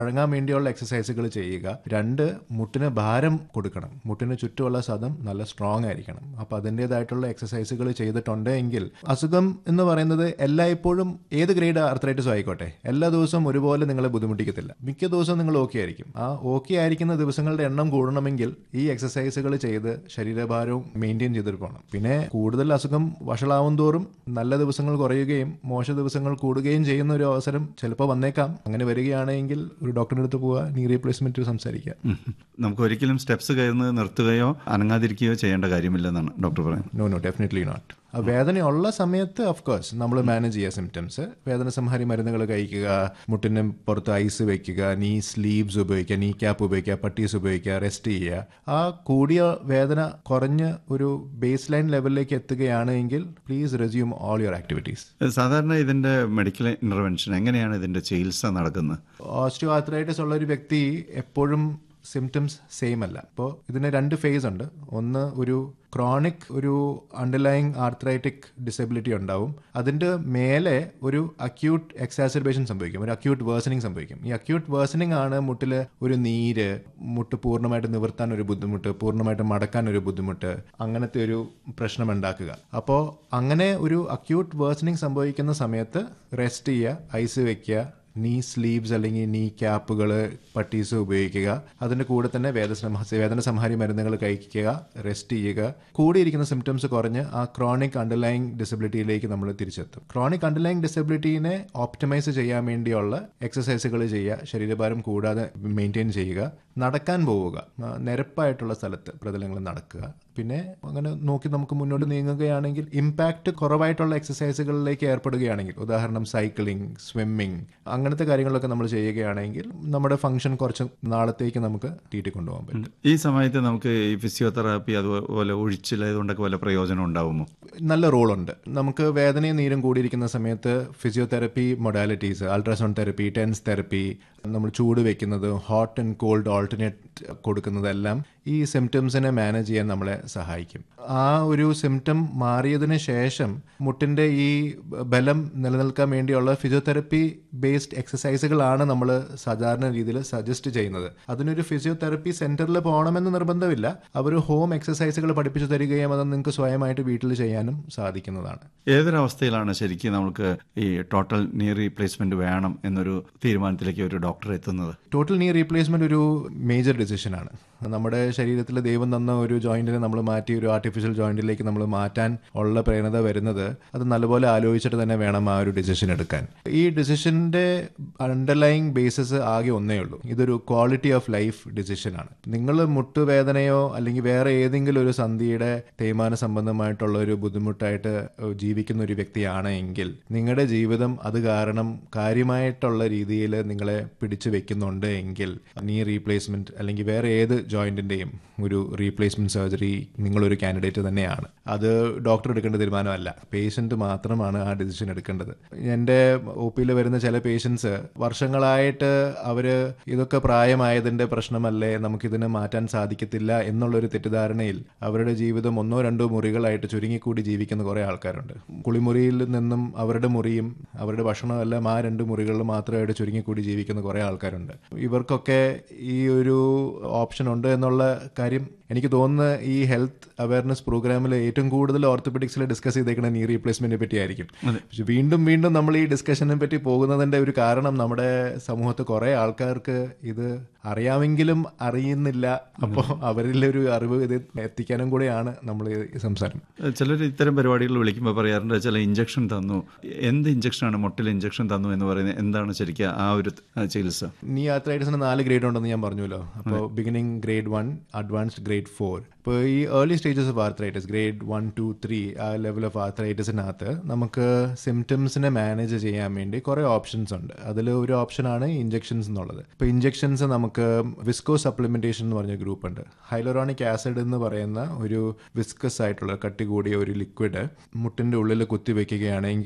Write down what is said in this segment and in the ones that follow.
വഴങ്ങാൻ വേണ്ടിയുള്ള എക്സസൈസുകൾ ചെയ്യുക രണ്ട് മുട്ടിന് ഭാരം കൊടുക്കണം മുട്ടിന് ചുറ്റുമുള്ള സദം നല്ല സ്ട്രോങ് ആയിരിക്കണം അപ്പോൾ അതിൻ്റെതായിട്ടുള്ള എക്സസൈസുകൾ ചെയ്തിട്ടുണ്ടെങ്കിൽ അസുഖം എന്ന് പറയുന്നത് എല്ലായ്പ്പോഴും ഏത് ഗ്രേഡ് ആർത്രൈറ്റിസും ആയിക്കോട്ടെ എല്ലാ ദിവസവും ഒരുപോലെ നിങ്ങളെ ബുദ്ധിമുട്ടിക്കത്തില്ല മിക്ക ദിവസവും നിങ്ങൾ ഓക്കെ ആയിരിക്കും ആ ഓക്കെ ആയിരിക്കുന്ന ദിവസങ്ങളുടെ എണ്ണം കൂടണമെങ്കിൽ ഈ എക്സസൈസുകൾ ചെയ്ത് ശരീരഭാരവും മെയിൻറ്റെയിൻ ചെയ്തിട്ട് പോകണം പിന്നെ കൂടുതൽ അസുഖം വഷളാവും തോറും നല്ല ദിവസങ്ങൾ കുറയുകയും മോശ ദിവസങ്ങൾ കൂടുകയും ചെയ്യുന്ന ഒരു അവസരം ചിലപ്പോൾ വന്നേക്കാം അങ്ങനെ വരികയാണെങ്കിൽ ഒരു ഡോക്ടറിന്റെ അടുത്ത് പോവുക നീ റീപ്ലേസ്മെന്റ് സംസാരിക്കുക ഉം. നമുക്ക് ഒരിക്കലും സ്റ്റെപ്സ് കയറുന്നത് നിർത്തുകയോ അനങ്ങാതിരിക്കുകയോ ചെയ്യേണ്ട കാര്യമില്ലെന്നാണ് ഡോക്ടർ പറയുന്നത് നോ നോ ഡെഫിനറ്റ്ലി നോട്ട് വേദനയുള്ള സമയത്ത് ഓഫ് കോഴ്സ് നമ്മൾ മാനേജ് ചെയ്യുക സിംറ്റംസ് വേദന സംഹാരി മരുന്നുകൾ കഴിക്കുക മുട്ടിന് പുറത്ത് ഐസ് വെക്കുക നീ സ്ലീവ്സ് ഉപയോഗിക്കുക നീ ക്യാപ്പ് ഉപയോഗിക്കുക പട്ടീസ് ഉപയോഗിക്കുക റെസ്റ്റ് ചെയ്യുക ആ കൂടിയ വേദന കുറഞ്ഞ് ഒരു ബേസ് ലൈൻ ലെവലിലേക്ക് എത്തുകയാണെങ്കിൽ please resume all your activities സാധാരണ ഇതിന്റെ മെഡിക്കൽ ഇന്റർവെൻഷൻ എങ്ങനെയാണ് ഇതിന്റെ ചികിത്സ നടക്കുന്നത് ഓസ്റ്റിയോ ആർത്രൈറ്റിസ് ഉള്ള ഒരു വ്യക്തി എപ്പോഴും സിംറ്റംസ് സെയിം അല്ല അപ്പോൾ ഇതിന് രണ്ട് ഫേസ് ഉണ്ട് ഒന്ന് ഒരു ക്രോണിക് ഒരു അണ്ടർലൈങ് ആർത്രൈറ്റിക് ഡിസബിലിറ്റി ഉണ്ടാവും അതിൻ്റെ മേലെ ഒരു അക്യൂട്ട് എക്സാസിർബേഷൻ സംഭവിക്കും ഒരു അക്യൂട്ട് വേഴ്സണിങ് സംഭവിക്കും ഈ അക്യൂട്ട് വേഴ്സണിങ് ആണ് മുട്ടിൽ ഒരു നീര് മുട്ട് പൂർണ്ണമായിട്ട് നിവർത്താൻ ഒരു ബുദ്ധിമുട്ട് പൂർണ്ണമായിട്ട് മടക്കാൻ ഒരു ബുദ്ധിമുട്ട് അങ്ങനത്തെ ഒരു പ്രശ്നം ഉണ്ടാക്കുക അപ്പോൾ അങ്ങനെ ഒരു അക്യൂട്ട് വേഴ്സണിങ് സംഭവിക്കുന്ന സമയത്ത് റെസ്റ്റ് ചെയ്യുക ഐസ് വെക്കുക നീ സ്ലീവ്സ് അല്ലെങ്കിൽ നീ ക്യാപ്പുകൾ പട്ടീസ് ഉപയോഗിക്കുക അതിൻ്റെ കൂടെ തന്നെ വേദന വേദന സംഹാരി മരുന്നുകൾ കഴിക്കുക റെസ്റ്റ് ചെയ്യുക കൂടിയിരിക്കുന്ന സിംറ്റംസ് കുറഞ്ഞ് ആ ക്രോണിക് അണ്ടർലൈങ് ഡിസബിലിറ്റിയിലേക്ക് നമ്മൾ തിരിച്ചെത്തും ക്രോണിക് അണ്ടർലൈങ് ഡിസബിലിറ്റീനെ ഓപ്റ്റിമൈസ് ചെയ്യാൻ വേണ്ടിയുള്ള എക്സസൈസുകൾ ചെയ്യുക ശരീരഭാരം കൂടാതെ മെയിൻറ്റെയിൻ ചെയ്യുക നടക്കാൻ പോവുക ആ, നിരപ്പായിട്ടുള്ള സ്ഥലത്ത് പ്രതലങ്ങൾ നടക്കുക പിന്നെ അങ്ങനെ നോക്കി നമുക്ക് മുന്നോട്ട് നീങ്ങുകയാണെങ്കിൽ ഇമ്പാക്റ്റ് കുറവായിട്ടുള്ള എക്സസൈസുകളിലേക്ക് ഏർപ്പെടുകയാണെങ്കിൽ ഉദാഹരണം സൈക്ലിംഗ് സ്വിമ്മിങ് അങ്ങനത്തെ കാര്യങ്ങളൊക്കെ നമ്മൾ ചെയ്യുകയാണെങ്കിൽ നമ്മുടെ ഫംഗ്ഷൻ കുറച്ച് നാളത്തേക്ക് നമുക്ക് തീറ്റി കൊണ്ടുപോകാൻ പറ്റും ഈ സമയത്ത് നമുക്ക് ഈ ഫിസിയോതെറാപ്പി അതുപോലെ ഒഴിച്ചിൽ ഇതുകൊണ്ടൊക്കെ വല്ല പ്രയോജനം ഉണ്ടാവുമോ നല്ല റോളുണ്ട് നമുക്ക് വേദനയും നീരും കൂടിയിരിക്കുന്ന സമയത്ത് physiotherapy modalities ultrasound therapy TENS therapy നമ്മൾ ചൂട് വെക്കുന്നത് ഹോട്ട് ആൻഡ് കോൾഡ് ഓൾട്ടർനേറ്റ് കൊടുക്കുന്നതെല്ലാം ഈ സിംറ്റംസിനെ മാനേജ് ചെയ്യാൻ നമ്മളെ സഹായിക്കും ആ ഒരു സിംറ്റം മാറിയതിന് ശേഷം മുട്ടിൻ്റെ ഈ ബലം നിലനിൽക്കാൻ വേണ്ടിയുള്ള ഫിസിയോതെറപ്പി ബേസ്ഡ് എക്സസൈസുകളാണ് നമ്മൾ സാധാരണ രീതിയിൽ സജസ്റ്റ് ചെയ്യുന്നത് അതിനൊരു ഫിസിയോതെറപ്പി സെന്ററിൽ പോകണമെന്ന് നിർബന്ധമില്ല അവർ ഹോം എക്സസൈസുകൾ പഠിപ്പിച്ചു തരികയും അത് നിങ്ങൾക്ക് സ്വയമായിട്ട് വീട്ടിൽ ചെയ്യാനും സാധിക്കുന്നതാണ് ഏതൊരവസ്ഥയിലാണ് ശരിക്കും നമുക്ക് ഈ ടോട്ടൽ നീ റീപ്ലേസ്മെന്റ് വേണം എന്നൊരു തീരുമാനത്തിലേക്ക് ഒരു ഡോക്ടർ എത്തുന്നത് ടോട്ടൽ നീ റീപ്ലേസ്മെന്റ് ഒരു മേജർ ഡിസിഷനാണ് നമ്മുടെ ശരീരത്തിൽ ദൈവം തന്ന ഒരു ജോയിന്റിനെ നമ്മൾ മാറ്റി ഒരു ആർട്ടിഫിഷ്യൽ ജോയിന്റിലേക്ക് നമ്മൾ മാറ്റാൻ ഉള്ള പ്രേരണത വരുന്നത് അത് നല്ലപോലെ ആലോചിച്ചിട്ട് തന്നെ വേണം ആ ഒരു ഡിസിഷൻ എടുക്കാൻ ഈ ഡിസിഷന്റെ അണ്ടർലൈങ് ബേസിസ് ആകെ ഒന്നേ ഉള്ളൂ ഇതൊരു ക്വാളിറ്റി ഓഫ് ലൈഫ് ഡിസിഷനാണ് നിങ്ങൾ മുട്ടുവേദനയോ അല്ലെങ്കിൽ വേറെ ഏതെങ്കിലും ഒരു സന്ധിയുടെ തേയ്മാന സംബന്ധമായിട്ടുള്ള ഒരു ബുദ്ധിമുട്ടായിട്ട് ജീവിക്കുന്ന ഒരു വ്യക്തിയാണ് എങ്കിൽ നിങ്ങളുടെ ജീവിതം അത് കാരണം കാര്യമായിട്ടുള്ള രീതിയിൽ നിങ്ങളെ പിടിച്ചു വെക്കുന്നുണ്ട് എങ്കിൽ നീ റീപ്ലേസ്മെന്റ് അല്ലെങ്കിൽ വേറെ ഏത് ജോയിന്റിന്റെയും ഒരു റീപ്ലേസ്മെന്റ് സർജറി നിങ്ങളൊരു കാൻഡിഡേറ്റ് തന്നെയാണ് അത് ഡോക്ടർ എടുക്കേണ്ട തീരുമാനമല്ല പേഷ്യന്റ് മാത്രമാണ് ആ ഡിസിഷൻ എടുക്കേണ്ടത് എൻ്റെ ഒ പിയിൽ വരുന്ന ചില പേഷ്യൻസ് വർഷങ്ങളായിട്ട് അവര് ഇതൊക്കെ പ്രായമായതിന്റെ പ്രശ്നമല്ലേ നമുക്കിതിനെ മാറ്റാൻ സാധിക്കത്തില്ല എന്നുള്ളൊരു തെറ്റിദ്ധാരണയിൽ അവരുടെ ജീവിതം ഒന്നോ രണ്ടോ മുറികളായിട്ട് ചുരുങ്ങിക്കൂടി ജീവിക്കുന്ന കുറേ ആൾക്കാരുണ്ട് കുളിമുറിയിൽ നിന്നും അവരുടെ മുറിയും അവരുടെ ഭക്ഷണമെല്ലാം ആ രണ്ട് മുറികളിൽ മാത്രമായിട്ട് ചുരുങ്ങിക്കൂടി ജീവിക്കുന്ന കുറേ ആൾക്കാരുണ്ട് ഇവർക്കൊക്കെ ഈ ഒരു ഓപ്ഷൻ ഉണ്ട് എന്നുള്ള കാര്യം എനിക്ക് തോന്നുന്ന ഈ ഹെൽത്ത് അവയർനെസ് പ്രോഗ്രാമിൽ ഏറ്റവും കൂടുതൽ ഓർത്തോപെഡിക്സിൽ ഡിസ്കസ് ചെയ്തേക്കുന്ന നീ റീപ്ലേസ്മെന്റിനെ പറ്റിയായിരിക്കും പക്ഷെ വീണ്ടും വീണ്ടും നമ്മൾ ഈ ഡിസ്കഷനെ പറ്റി പോകുന്നതിന്റെ ഒരു കാരണം നമ്മുടെ സമൂഹത്ത് കുറെ ആൾക്കാർക്ക് ഇത് അറിയാമെങ്കിലും അറിയുന്നില്ല അപ്പോൾ അവരിൽ ഒരു അറിവ് ഇത് എത്തിക്കാനും കൂടെയാണ് നമ്മൾ ഈ സംസാരം ചിലർ ഇത്തരം പരിപാടികൾ വിളിക്കുമ്പോൾ പറയാറുണ്ട് ചില ഇഞ്ചക്ഷൻ തന്നു എന്ത് ഇഞ്ചക്ഷനാണ് മുട്ടിൽ ഇഞ്ചക്ഷൻ തന്നു എന്ന് പറയുന്നത് എന്താണ് ശരിക്കും ആ ഒരു ആ, ചികിത്സ നീ ആർത്രൈറ്റിസിന് നാല് ഗ്രേഡ് ഉണ്ടെന്ന് ഞാൻ പറഞ്ഞല്ലോ അപ്പോൾ beginning grade one advanced grade four ഇപ്പോൾ ഈ early stages of arthritis grade one two three ആ ലെവൽ ഓഫ് ആർത്രൈറ്റിസിനകത്ത് നമുക്ക് സിംറ്റംസിനെ മാനേജ് ചെയ്യാൻ വേണ്ടി കുറേ ഓപ്ഷൻസ് ഉണ്ട് അതിൽ ഒരു ഓപ്ഷനാണ് ഇഞ്ചെക്ഷൻസ് എന്നുള്ളത് ഇപ്പോൾ ഇഞ്ചെക്ഷൻസ് നമുക്ക് വിസ്കോ സപ്ലിമെന്റേഷൻ എന്ന് പറഞ്ഞ ഗ്രൂപ്പ് ഉണ്ട് ഹൈലോറോണിക് ആസിഡ് എന്ന് പറയുന്ന ഒരു വിസ്കസ് ആയിട്ടുള്ള കട്ടി കൂടിയ ഒരു ലിക്വിഡ് മുട്ടിൻ്റെ ഉള്ളിൽ കുത്തി വെക്കുകയാണെങ്കിൽ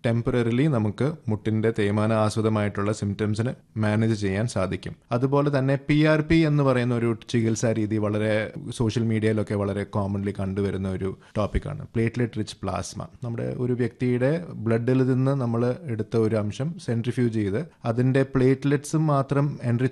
ടെമ്പററിലി നമുക്ക് മുട്ടിന്റെ തേയ്മാന ആസ്പദമായിട്ടുള്ള സിംറ്റംസിന് മാനേജ് ചെയ്യാൻ സാധിക്കും അതുപോലെ തന്നെ പി ആർ പി എന്ന് പറയുന്ന ഒരു ചികിത്സാ രീതി വളരെ സോഷ്യൽ മീഡിയയിലൊക്കെ വളരെ കോമൺലി കണ്ടുവരുന്ന ഒരു ടോപ്പിക്കാണ് പ്ലേറ്റ്ലെറ്റ് റിച്ച് പ്ലാസ്മ നമ്മുടെ ഒരു വ്യക്തിയുടെ ബ്ലഡിൽ നിന്ന് നമ്മൾ എടുത്ത ഒരു അംശം സെൻട്രിഫ്യൂജ് ചെയ്ത് അതിന്റെ പ്ലേറ്റ്ലെറ്റ്സും മാത്രം എൻറിച്ച്